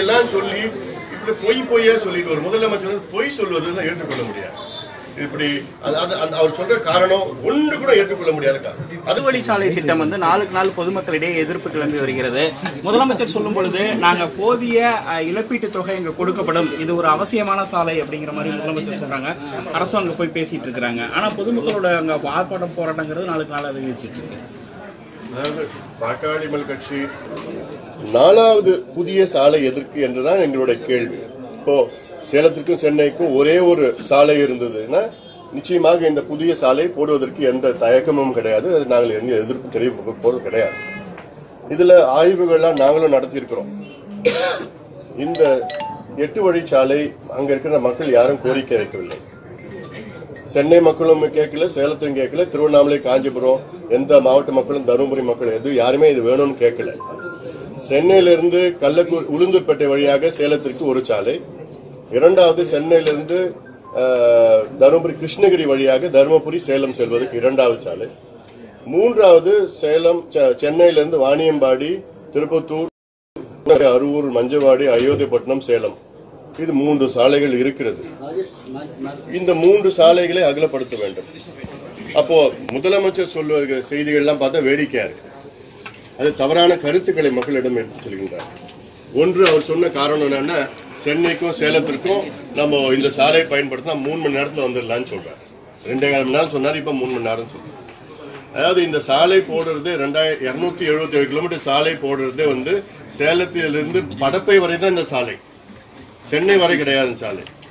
இப்படியெல்லாம் சொல்லி இப்படி பொய் பொய்யா சொல்லிட்டு ஒரு முதலமைச்சர் வந்து பொய் சொல்வதெல்லாம் ஏற்றுக்கொள்ள முடியாது இப்படி அது அது- அந்த அவர் சொல்ற காரணம் ஒன்று கூட ஏற்றுக்கொள்ள முடியாத காரணம் அது வழிச்சாலை திட்டம் வந்து நாளுக்கு நாள் பொதுமக்களிடையே எதிர்ப்பு கிளம்பி வருகிறது முதலமைச்சர் சொல்லும் பொழுது நாங்க போதிய அஹ், இழப்பீட்டுத் தொகை இங்க கொடுக்கப்படும் இது ஒரு அவசியமான சாலை அப்படிங்கிற மாதிரி முதலமைச்சர் சொல்றாங்க அரசு அங்க போய் பேசிட்டு இருக்காங்க ஆனா பொதுமக்களோட அங்க ஆர்ப்பாட்டம் போராட்டங்கிறது நாளுக்கு நாள் அதிகரிச்சிட்டு இருக்கு அதாவது பாட்டாளிமல் கட்சி நாலாவது புதிய சாலை எதற்கு என்றுதான் எங்களுடைய கேள்வி இப்போ சேலத்திற்கும் சென்னைக்கும் ஒரே ஒரு சாலை இருந்ததுன்னா நிச்சயமாக இந்த புதிய சாலை போடுவதற்கு எந்த தயக்கமும் கிடையாது அது நாங்கள் எங்க எதிர்ப்பு தெரிவிக்க போறது கிடையாது இதுல ஆய்வுகள்லாம் நாங்களும் நடத்தியிருக்கிறோம் இந்த எட்டு வழிச்சாலை அங்க இருக்கிற மக்கள் யாரும் கோரிக்கை வைக்கவில்லை சென்னை மக்களும் கேட்கல சேலத்திலும் கேட்கல திருவண்ணாமலை காஞ்சிபுரம் எந்த மாவட்ட மக்களும் தருமபுரி மக்கள் எதுவும் யாருமே இது வேணும்னு கேட்கல சென்னையிலிருந்து கள்ளக்கூர் உளுந்தூர்பேட்டை வழியாக சேலத்திற்கு ஒரு சாலை இரண்டாவது சென்னையிலிருந்து அஹ், தருமபுரி கிருஷ்ணகிரி வழியாக தருமபுரி சேலம் செல்வதற்கு இரண்டாவது சாலை மூன்றாவது சேலம் செ- சென்னையிலிருந்து வாணியம்பாடி திருப்பத்தூர் அரூர் மஞ்சவாடி அயோத்திப்பட்டினம் சேலம் இது மூன்று சாலைகள் இருக்கிறது இந்த மூன்று சாலைகளை அகலப்படுத்த வேண்டும் அப்போ முதலமைச்சர் சொல்லுவது செய்திகள்லாம் பார்த்தா வேடிக்கையா இருக்கு அது தவறான கருத்துக்களை மக்களிடம் எடுத்து சொல்கின்றார் ஒன்று அவர் சொன்ன காரணம் என்னன்னா சென்னைக்கும் சேலத்திற்கும் நம்ம இந்த சாலையை பயன்படுத்தினா மூணு மணி நேரத்துல வந்துடலாம்னு சொல்றாரு ரெண்டே கால் மணி நேரம் சொன்னார் இப்ப மூணு மணி நேரம் சொல்றாரு அதாவது இந்த சாலை போடுறது ரெண்டாயிரம் இருநூத்தி எழுபத்தி ஏழு கிலோமீட்டர் சாலை போடுறதே வந்து சேலத்திலிருந்து படப்பை வரை தான் இந்த சாலை சென்னை வரை கிடையாது இந்த சாலை